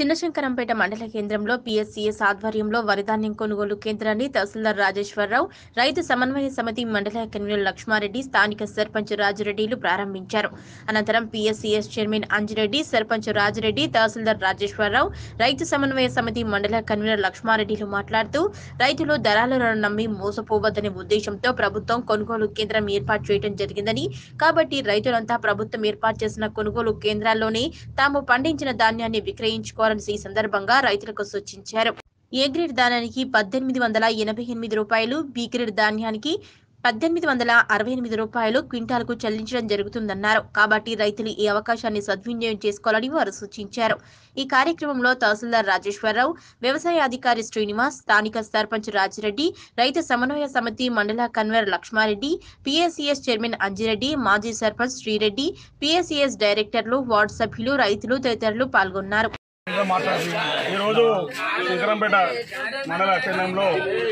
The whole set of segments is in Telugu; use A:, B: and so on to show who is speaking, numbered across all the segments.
A: చిన్నశంకరంపేట మండల కేంద్రంలో పీఎస్సీఎస్ ఆధ్వర్యంలో వరిధాన్యం కొనుగోలు కేంద్రాన్ని తహసీల్దార్ రాజేశ్వరరావు రైతు సమన్వయ సమితి మండల కన్వీనర్ లక్ష్మారెడ్డి స్థానిక సర్పంచ్ రాజిరెడ్డిలు ప్రారంభించారు అనంతరం పీఎస్సీఎస్ చైర్మన్ అంజిరెడ్డి సర్పంచ్ రాజిరెడ్డి తహసీల్దార్ రాజేశ్వరరావు రైతు సమన్వయ సమితి మండల కన్వీనర్ లక్ష్మారెడ్డిలు మాట్లాడుతూ రైతులు దళాలను నమ్మి మోసపోవద్దనే ఉద్దేశంతో ప్రభుత్వం కొనుగోలు కేంద్రం ఏర్పాటు చేయడం జరిగిందని కాబట్టి రైతులంతా ప్రభుత్వం ఏర్పాటు చేసిన కొనుగోలు కేంద్రాల్లోనే తాము పండించిన ధాన్యాన్ని విక్రయించుకోవాలని ఈ సందర్భంగా రైతులకు సూచించారు ఏ గ్రేడ్ ధాన్యానికి పద్దెనిమిది వందల ఎనభై ఎనిమిది రూపాయలు బి గ్రేడ్ ధాన్యానికి పద్దెనిమిది వందల అరవై ఎనిమిది రూపాయలు క్వింటాల్కు చెల్లించడం జరుగుతుందన్నారు కాబట్టి రైతులు ఈ అవకాశాన్ని సద్వినియోగం చేసుకోవాలని వారు సూచించారు ఈ కార్యక్రమంలో తహసీల్దార్ రాజేశ్వరరావు వ్యవసాయ అధికారి శ్రీనివాస్ స్థానిక సర్పంచ్ రాజిరెడ్డి రైతు సమన్వయ సమితి మండల convener Lakshma Reddy PSCS chairman Anji Reddy మాజీ సర్పంచ్ శ్రీరెడ్డి పిఎస్సిఎస్ డైరెక్టర్లు వార్డు సభ్యులు రైతులు తదితరులు పాల్గొన్నారు
B: ఇంకా మాట్లాడుతుంది ఈరోజు శంకరంపేట మండల కేంద్రంలో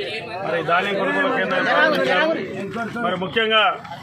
B: మరి ధాన్యం కొనుగోలు కేంద్రం ప్రారంభించారు మరి ముఖ్యంగా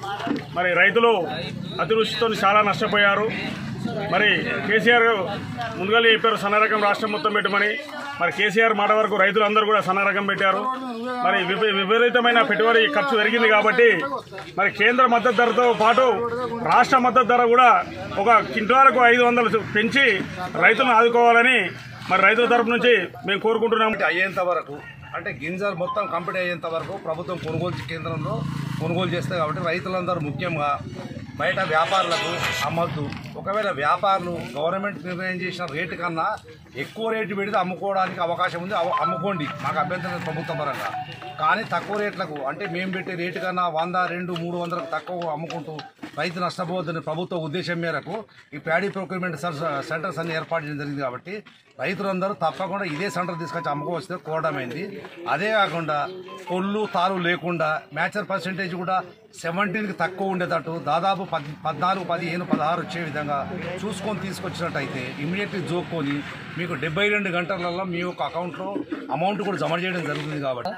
B: మరి రైతులు అతివృష్టితో చాలా నష్టపోయారు మరి కేసీఆర్ ముందుగా చెప్పారు సన్న రకం రాష్ట్రం మొత్తం పెట్టమని మరి కేసీఆర్ మాట వరకు రైతులందరూ కూడా సన్న రకం పెట్టారు మరి విప- విపరీతమైన పెట్టుబడి ఖర్చు పెరిగింది కాబట్టి మరి కేంద్ర మద్దతు ధరతో పాటు రాష్ట్ర మద్దతు ధర కూడా ఒక క్వింటాలకు ఐదు వందలు పెంచి రైతులను ఆదుకోవాలని మరి రైతుల తరపు నుంచి మేము కోరుకుంటున్నాము
C: కంప్లీట్ అయ్యేంత వరకు అంటే గింజలు మొత్తం కంప్లీట్ అయ్యేంత వరకు ప్రభుత్వం కొనుగోలు కేంద్రంలో కొనుగోలు చేస్తుంది కాబట్టి రైతులందరూ ముఖ్యంగా బయట వ్యాపారులకు అమ్మద్దు ఒకవేళ వ్యాపారులు గవర్నమెంట్ నిర్ణయం చేసిన రేటు కన్నా ఎక్కువ రేటు పెడితే అమ్ముకోవడానికి అవకాశం ఉంది అవ- అమ్ముకోండి మాకు అభ్యంతరం లేదు ప్రభుత్వ పరంగా కానీ తక్కువ రేట్లకు అంటే మేము పెట్టే రేటు కన్నా వంద రెండు మూడు వందలకు తక్కువ అమ్ముకుంటూ రైతు నష్టపోవద్దని ప్రభుత్వ ఉద్దేశం మేరకు ఈ ప్యాడీ ప్రొక్యూర్మెంట్ సెంటర్స్ అన్ని ఏర్పాటు చేయడం జరిగింది కాబట్టి రైతులందరూ తప్పకుండా ఇదే సెంటర్ తీసుకొచ్చి అమ్ముకోవచ్చు కోవడమైంది అదే కాకుండా పొల్లు తాలు లేకుండా మ్యాచర్ పర్సంటేజ్ కూడా సెవెంటీన్కి తక్కువ ఉండేటట్టు దాదాపు పద్ పద్నాలుగు పదిహేను పదహారు వచ్చే విధంగా చూసుకొని తీసుకొచ్చినట్టయితే ఇమీడియట్లీ జోక్కొని మీకు డెబ్బై రెండు గంటలలో మీ యొక్క అకౌంట్లో అమౌంట్ కూడా జమ చేయడం జరుగుతుంది కాబట్టి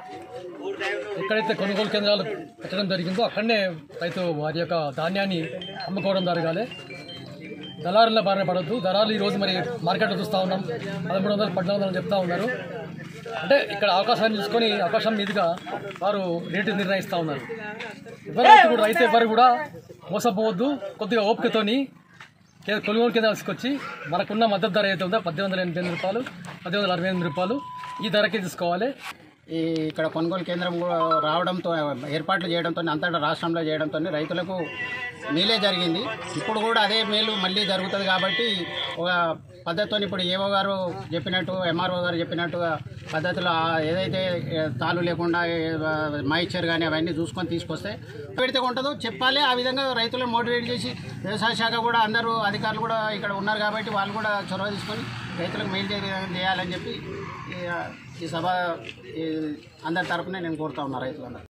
D: ఎక్కడైతే కొనుగోలు కేంద్రాలు పెట్టడం జరిగిందో అక్కడనే రైతు వారి యొక్క ధాన్యాన్ని అమ్ముకోవడం జరగాలి దళారుల బారిన పడద్దు దళారులు ఈరోజు మరి మార్కెట్లో చూస్తూ ఉన్నాం పదమూడు వందలు పద్నాలుగు వందలు చెప్తా ఉన్నారు అంటే ఇక్కడ అవకాశాన్ని చూసుకొని అవకాశం మీదుగా వారు రేటు నిర్ణయిస్తూ ఉన్నారు ఎవరైతే కూడా రైతు ఎవరు కూడా మోసపోవద్దు కొద్దిగా ఓపికతోని కే- కొనుగోలు కింద తీసుకొచ్చి మనకున్న మద్దతు ధర ఏదైతే ఉందో పద్దెనిమిది వందల ఎనభై ఎనిమిది రూపాయలు పద్దెనిమిది వందల అరవై ఎనిమిది రూపాయలు ఈ ధరకే తీసుకోవాలి
E: ఈ ఇక్కడ కొనుగోలు కేంద్రం కూడా రావడంతో ఏర్పాట్లు చేయడంతో అంతటా రాష్ట్రంలో చేయడంతో రైతులకు మేలే జరిగింది ఇప్పుడు కూడా అదే మేలు మళ్ళీ జరుగుతుంది కాబట్టి ఒక పద్ధతితో ఇప్పుడు ఏవో గారు చెప్పినట్టు ఎంఆర్ఓ గారు చెప్పినట్టుగా పద్ధతిలో ఆ ఏదైతే ఏ, తాళ్ళు లేకుండా మాయిచర్ కానీ అవన్నీ చూసుకొని తీసుకొస్తే పెడితే ఉంటుందో చెప్పాలి ఆ విధంగా రైతులను మోటివేట్ చేసి వ్యవసాయ శాఖ కూడా అందరూ అధికారులు కూడా ఇక్కడ ఉన్నారు కాబట్టి వాళ్ళు కూడా చొరవ తీసుకొని రైతులకు మేలు చేయ విధంగా చేయాలని చెప్పి ఈ, ఈ సభ ఈ అందరి తరపున నేను కోరుతా ఉన్నా రైతులందరూ